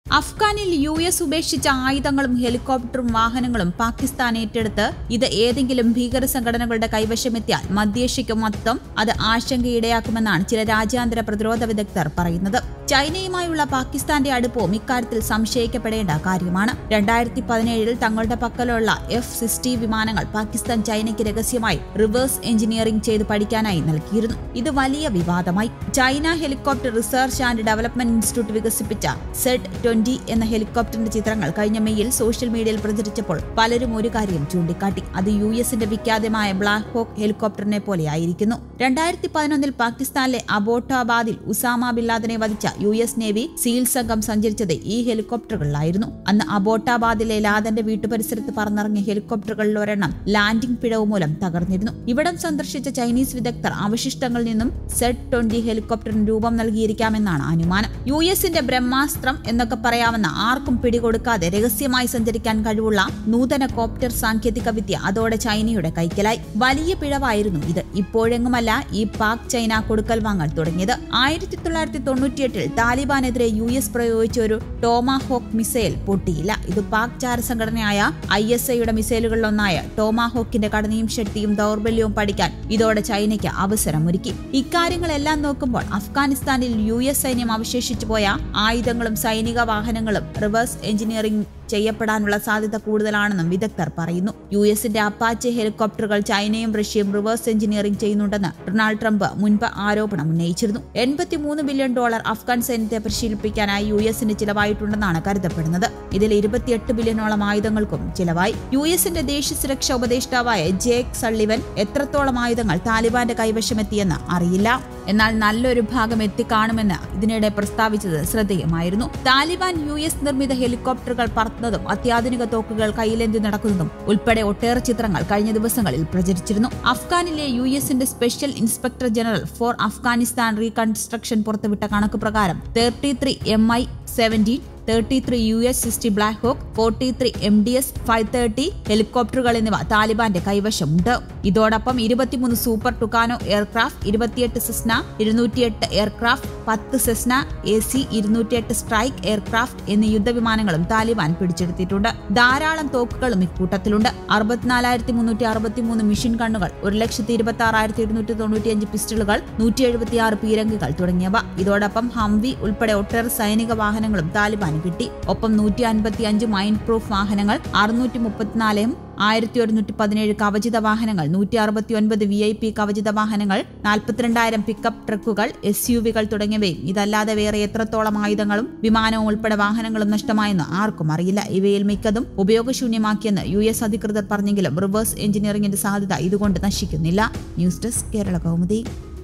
അഫ്ഗാനിൽ U S ഉപേക്ഷിച്ച ആയുധങ്ങളും ഹെലികോപ്റ്ററും വാഹനങ്ങളും പാകിസ്ഥാൻ ഏറ്റെടുത്ത് ഇത് ഏതെങ്കിലും ഭീകര സംഘടനകളുടെ കൈവശമെത്തിയാൽ മധ്യേഷ്യയ്ക്ക് മൊത്തം അത് ആശങ്കയിടയാക്കുമെന്നാണ് ചില രാജ്യാന്തര പ്രതിരോധ വിദഗ്ധർ പറയുന്നത് ചൈനയുമായുള്ള പാകിസ്ഥാന്റെ അടുപ്പവും ഇക്കാര്യത്തിൽ സംശയിക്കപ്പെടേണ്ട കാര്യമാണ് രണ്ടായിരത്തി പതിനേഴിൽ തങ്ങളുടെ പക്കലുള്ള എഫ് സിക്സ്റ്റി വിമാനങ്ങൾ പാകിസ്ഥാൻ ചൈനയ്ക്ക് രഹസ്യമായി റിവേഴ്സ് എഞ്ചിനീയറിംഗ് ചെയ്ത് പഠിക്കാനായി നൽകിയിരുന്നു ഇത് വലിയ വിവാദമായി China helicopter research and development institute വികസിപ്പിച്ച സെഡ് ട്വന്റി എന്ന ഹെലികോപ്റ്ററിന്റെ ചിത്രങ്ങൾ കഴിഞ്ഞ മെയ്യിൽ സോഷ്യൽ മീഡിയയിൽ പ്രചരിച്ചപ്പോൾ പലരും ഒരു കാര്യം ചൂണ്ടിക്കാട്ടി അത് യു എസിന്റെ വിഖ്യാതമായ ബ്ലാക്ക് ഹോക്ക് ഹെലികോപ്റ്ററിനെ പോലെയായിരിക്കുന്നു രണ്ടായിരത്തി പതിനൊന്നിൽ പാകിസ്ഥാനിലെ അബോട്ടാബാദിൽ ഉസാമ ബില്ലാദിനെ വധിച്ച യു എസ് നേവി സീൽ സംഘം സഞ്ചരിച്ചത് ഈ ഹെലികോപ്റ്ററുകളിലായിരുന്നു അന്ന് അബോട്ടാബാദിലെ ലാദന്റെ വീട്ടുപരിസരത്ത് പറന്നിറങ്ങിയ ഹെലികോപ്റ്ററുകളിൽ ഒരെണ്ണം ലാൻഡിംഗ് പിഴവ് മൂലം തകർന്നിരുന്നു ഇവിടം സന്ദർശിച്ച ചൈനീസ് വിദഗ്ധർ അവശിഷ്ടങ്ങളിൽ നിന്നും സെഡ് ട്വന്റി ഹെലികോപ്റ്ററിന് രൂപം നൽകിയിരിക്കാമെന്നാണ് അനുമാനം യു എസിന്റെ ബ്രഹ്മാസ്ത്രം എന്നൊക്കെ പറയാവുന്ന ആർക്കും പിടികൊടുക്കാതെ രഹസ്യമായി സഞ്ചരിക്കാൻ കഴിവുള്ള നൂതന കോപ്റ്റർ സാങ്കേതിക വിദ്യ അതോടെ ചൈനയുടെ കൈക്കലായി വലിയ പിഴവായിരുന്നു ഇത് ഇപ്പോഴെങ്ങുമല്ല ഈ പാക് ചൈന കൊടുക്കൽ വാങ്ങൽ തുടങ്ങിയത് ആയിരത്തി തൊള്ളായിരത്തി തൊണ്ണൂറ്റിയെട്ടിൽ താലിബാനെതിരെ യു എസ് പ്രയോഗിച്ച ഒരു ടോമാഹോക്ക് മിസൈൽ പൊട്ടിയില്ല ഇത് പാക് ചാര സംഘടനയായ ഐ എസ് ഐയുടെ മിസൈലുകളിലൊന്നായ ടോമാഹോക്കിന്റെ ഘടനയും ശക്തിയും ദൗർബല്യവും പഠിക്കാൻ ഇതോടെ ചൈനയ്ക്ക് അവസരമൊരുക്കി ഇക്കാര്യങ്ങളെല്ലാം നോക്കുമ്പോൾ അഫ്ഗാനിസ്ഥാനിൽ യു എസ് സൈന്യം അവശേഷിച്ചു പോയ ആയുധങ്ങളും സൈനിക വാഹനങ്ങളും റിവേഴ്സ് എഞ്ചിനീയറിംഗ് ചെയ്യപ്പെടാനുള്ള സാധ്യത കൂടുതലാണെന്നും വിദഗ്ധർ പറയുന്നു യു എസിന്റെ അപ്പാച്ചെ ഹെലികോപ്റ്ററുകൾ ചൈനയും റഷ്യയും റിവേഴ്സ് എഞ്ചിനീയറിംഗ് ചെയ്യുന്നുണ്ടെന്ന് ഡൊണാൾഡ് ട്രംപ് മുൻപ് ആരോപണം ഉന്നയിച്ചിരുന്നു എൺപത്തിമൂന്ന് ബില്യൺ ഡോളർ അഫ്ഗാൻ സൈന്യത്തെ പരിശീലിപ്പിക്കാനായി യു എസിന് ചിലവായിട്ടുണ്ടെന്നാണ് കരുതപ്പെടുന്നത് ഇതിൽ ഇരുപത്തിയെട്ട് ബില്യണോളം ആയുധങ്ങൾക്കും ചിലവായി യു എസിന്റെ ദേശീയ സുരക്ഷാ ഉപദേഷ്ടാവായ ജേക്ക് സള്ളിവൻ എത്രത്തോളം ആയുധങ്ങൾ താലിബാന്റെ കൈവശമെത്തിയെന്ന് അറിയില്ല എന്നാൽ നല്ലൊരു ഭാഗം എത്തിക്കാണുമെന്ന് ഇതിനിടെ പ്രസ്താവിച്ചത് ശ്രദ്ധേയമായിരുന്നു താലിബാൻ യു എസ് നിർമ്മിത ഹെലികോപ്റ്ററുകൾ പറത്തുന്നതും അത്യാധുനിക തോക്കുകൾ കയ്യിലെന്തി നടക്കുന്നതും ഉൾപ്പെടെ ഒട്ടേറെ ചിത്രങ്ങൾ കഴിഞ്ഞ ദിവസങ്ങളിൽ പ്രചരിച്ചിരുന്നു അഫ്ഗാനിലെ യു എസിന്റെ special inspector general for Afghanistan reconstruction പുറത്തുവിട്ട കണക്ക് പ്രകാരം thirty three M I seventeen thirty three U S sixty black hawk forty three M D S five thirty ഹെലികോപ്റ്ററുകൾ എന്നിവ താലിബാന്റെ കൈവശമുണ്ട് ഇതോടൊപ്പം ഇരുപത്തിമൂന്ന് സൂപ്പർ ടുക്കാനോ എയർക്രാഫ്റ്റ് ഇരുപത്തിയെട്ട് സെസ്ന ഇരുന്നൂറ്റിയെട്ട് എയർക്രാഫ്റ്റ് പത്ത് സെസ്ന എ സി ഇരുന്നൂറ്റിയെട്ട് സ്ട്രൈക്ക് എയർക്രാഫ്റ്റ് എന്നീ യുദ്ധവിമാനങ്ങളും താലിബാൻ പിടിച്ചെടുത്തിട്ടുണ്ട് ധാരാളം തോക്കുകളും ഇക്കൂട്ടത്തിലുണ്ട് അറുപത്തിനാലായിരത്തി മുന്നൂറ്റി അറുപത്തിമൂന്ന് മിഷൻ കണ്ണുകൾ ഒരു ലക്ഷത്തി ഇരുപത്തി ആറായിരത്തി ഇരുന്നൂറ്റി തൊണ്ണൂറ്റിയഞ്ച് പിസ്റ്റളുകൾ നൂറ്റി എഴുപത്തിയാറ് പീരങ്കികൾ തുടങ്ങിയവ ഇതോടൊപ്പം ഹംവി ഉൾപ്പെടെ ഒട്ടേറെ സൈനിക വാഹനങ്ങളും താലിബാൻ കിട്ടി ഒപ്പം നൂറ്റി അൻപത്തി അഞ്ച് മൈൻഡ് പ്രൂഫ് വാഹനങ്ങൾ അറുന്നൂറ്റി മുപ്പത്തിനാലും ആയിരത്തി ഒരുന്നൂറ്റി പതിനേഴ് കവചിത വാഹനങ്ങൾ നൂറ്റി അറുപത്തി ഒൻപത് വി ഐ പി കവചിത വാഹനങ്ങൾ നാൽപ്പത്തിരണ്ടായിരം പിക്കപ്പ് ട്രക്കുകൾ എസ് യു വികൾ തുടങ്ങിയവയും ഇതല്ലാതെ വേറെ എത്രത്തോളം ആയുധങ്ങളും വിമാനവും ഉൾപ്പെടെ വാഹനങ്ങളും നഷ്ടമായെന്ന് ആർക്കും അറിയില്ല ഇവയിൽ മിക്കതും ഉപയോഗശൂന്യമാക്കിയെന്ന് യു എസ് അധികൃതർ പറഞ്ഞെങ്കിലും റിവേഴ്സ് എഞ്ചിനീയറിംഗിന്റെ സാധ്യത ഇതുകൊണ്ട് നശിക്കുന്നില്ല ന്യൂസ് ഡെസ്ക് കേരള കൗമുദി